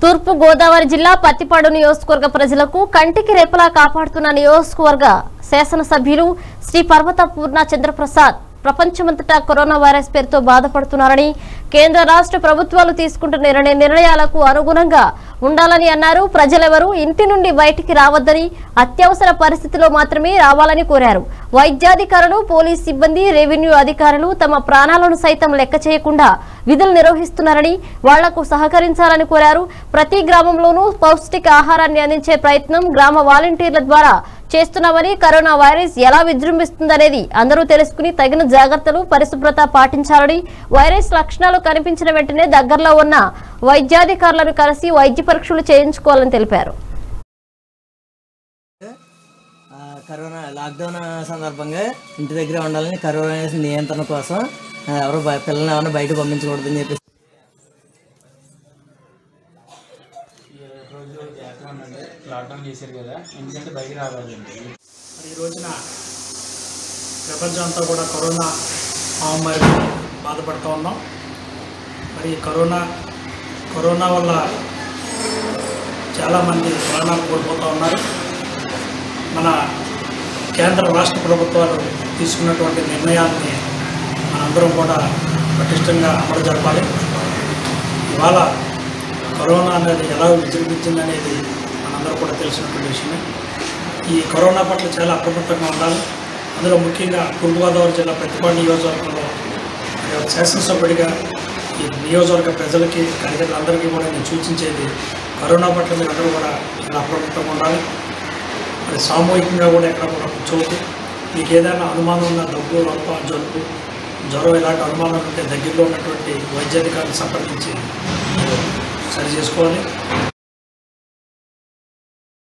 తూర్పు గోదావరి జిల్లా పత్తిపాడు నియోజకవర్గ ప్రజలకు కంటికి రెప్పలా కాపాడుతున్న నియోజకవర్గ శాసనసభ్యులు శ్రీ పర్వత పూర్ణ చంద్రప్రసాద్ ప్రపంచమంతటా కరోనా వైరస్ పేరుతో బాధపడుతున్నారని కేంద్ర రాష్ట్ర ప్రభుత్వాలు తీసుకుంటున్న నిర్ణయ నిర్ణయాలకు అనుగుణంగా ఉండాలని అన్నారు ప్రజలెవరూ ఇంటి నుండి బయటికి రావద్దని అత్యవసర పరిస్థితిలో మాత్రమే రావాలని కోరారు వైద్యాధికారులు పోలీస్ సిబ్బంది రెవెన్యూ అధికారులు తమ ప్రాణాలను సైతం లెక్క చేయకుండా విధులు నిర్వహిస్తున్నారని వాళ్లకు సహకరించాలని కోరారు ప్రతి గ్రామంలోనూ పౌష్టిక ఆహారాన్ని అందించే ప్రయత్నం గ్రామ వాలంటీర్ల ద్వారా చేస్తున్నామని కరోనా వైరస్ ఎలా విజృంభిస్తుందనేది అందరూ తెలుసుకుని తగిన జాగ్రత్తలు పరిశుభ్రత పాటించాలని వైరస్ లక్షణాలు కనిపించిన వెంటనే దగ్గరలో ఉన్న వైద్యాధికారులను కలిసి వైద్య పరీక్షలు చేయించుకోవాలని తెలిపారు ఆ, కరోనా లాక్డౌన్ సందర్భంగా ఇంటి దగ్గర ఉండాలని కరోనా నియంత్రణ కోసం ఆ, ఎవరు బయ- పిల్లల్ని ఎవరిని బయట పంపించకూడదని చెప్పేసి రోజు జాగ్రత్తగా ఉండండి లాక్డౌన్ చేశారు కదా ఎందుకంటే బయటికి రావాలండి మరి ఈ రోజున ప్రపంచం అంతా కూడా కరోనా మహమ్మారి బాధపడుతూ ఉన్నాం మరి ఈ కరోనా కరోనా వల్ల చాలామంది ప్రాణాలు కోల్పోతూ ఉన్నారు మన కేంద్ర రాష్ట్ర ప్రభుత్వాలు తీసుకున్నటువంటి నిర్ణయాన్ని మనందరం కూడా పటిష్టంగా అమలు జరపాలి ఇవాళ కరోనా అనేది ఎలా విజృంభించింది అనేది మనందరూ కూడా తెలిసినటువంటి విషయమే ఈ కరోనా పట్ల చాలా అప్రమత్తంగా ఉండాలి అందులో ముఖ్యంగా తూర్పుగోదావరి జిల్లా ప్రతిపాడు నియోజకవర్గంలో మరి ఒక శాసనసభ్యుడిగా ఈ నియోజకవర్గ ప్రజలకి కార్యకర్తలందరికీ కూడా నేను సూచించేది కరోనా పట్ల మీరు అందరూ కూడా చాలా అప్రమత్తంగా ఉండాలి మరి సామూహికంగా కూడా ఎక్కడ కూడా కూర్చోవద్దు మీకు ఏదైనా అనుమానం ఉన్న దగ్గు రొప్ప జలుబు జ్వరం ఇలాంటి అనుమానం ఉంటే దగ్గరలో ఉన్నటువంటి వైద్యాధికారులు సంప్రదించి మీరు సరి చేసుకోవాలి